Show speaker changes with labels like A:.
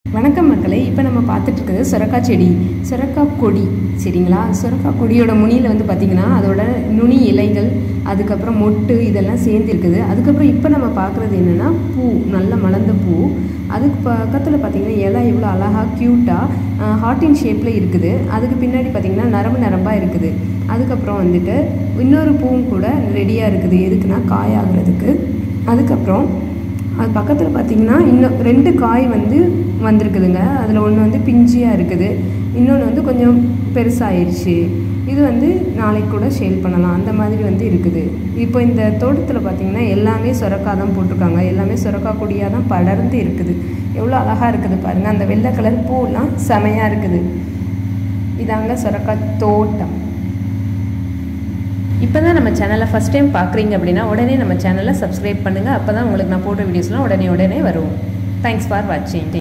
A: வணக்கம் மக்களே இப்போ நம்ம பார்த்துட்டு இருக்கிறது சுரக்காய் செடி சுரக்காய் கொடி சரிங்களா சுரக்காய் கொடியோட முனியில் வந்து பார்த்திங்கன்னா அதோட நுனி இலைகள் அதுக்கப்புறம் மொட்டு இதெல்லாம் சேர்ந்து இருக்குது அதுக்கப்புறம் இப்போ நம்ம பார்க்குறது என்னென்னா பூ நல்ல மலர்ந்த பூ அதுக்கு பக்கத்தில் பார்த்திங்கன்னா இலை இவ்வளோ அழகாக க்யூட்டாக ஹார்ட்டின் ஷேப்பில் இருக்குது அதுக்கு பின்னாடி பார்த்திங்கன்னா நரம்பு நரம்பாக இருக்குது அதுக்கப்புறம் வந்துட்டு இன்னொரு பூவும் கூட ரெடியாக இருக்குது எதுக்குன்னா காயாகிறதுக்கு அதுக்கப்புறம் அது பக்கத்தில் பார்த்தீங்கன்னா இன்னும் ரெண்டு காய் வந்து வந்திருக்குதுங்க அதில் ஒன்று வந்து பிஞ்சியாக இருக்குது இன்னொன்று வந்து கொஞ்சம் பெருசாகிருச்சு இது வந்து நாளைக்கு கூட சேல் பண்ணலாம் அந்த மாதிரி வந்து இருக்குது இப்போ இந்த தோட்டத்தில் பார்த்தீங்கன்னா எல்லாமே சுரக்காய் தான் போட்டிருக்காங்க எல்லாமே சுரக்காய் கொடியாக தான் படர்ந்து இருக்குது எவ்வளோ அழகாக இருக்குது பாருங்கள் அந்த வெள்ளை கலர் பூலாம் செமையாக இருக்குது இதாங்க சுரக்காய் தோட்டம் இப்போ தான் நம்ம சேனலை ஃபஸ்ட் டைம் பார்க்குறீங்க அப்படின்னா உடனே நம்ம சேனலை சப்ஸ்கிரைப் பண்ணுங்கள் அப்போ தான் உங்களுக்கு நான் போடுற வீடியோஸ்லாம் உடனே உடனே வரும் தேங்க்ஸ் ஃபார் வாட்சிங்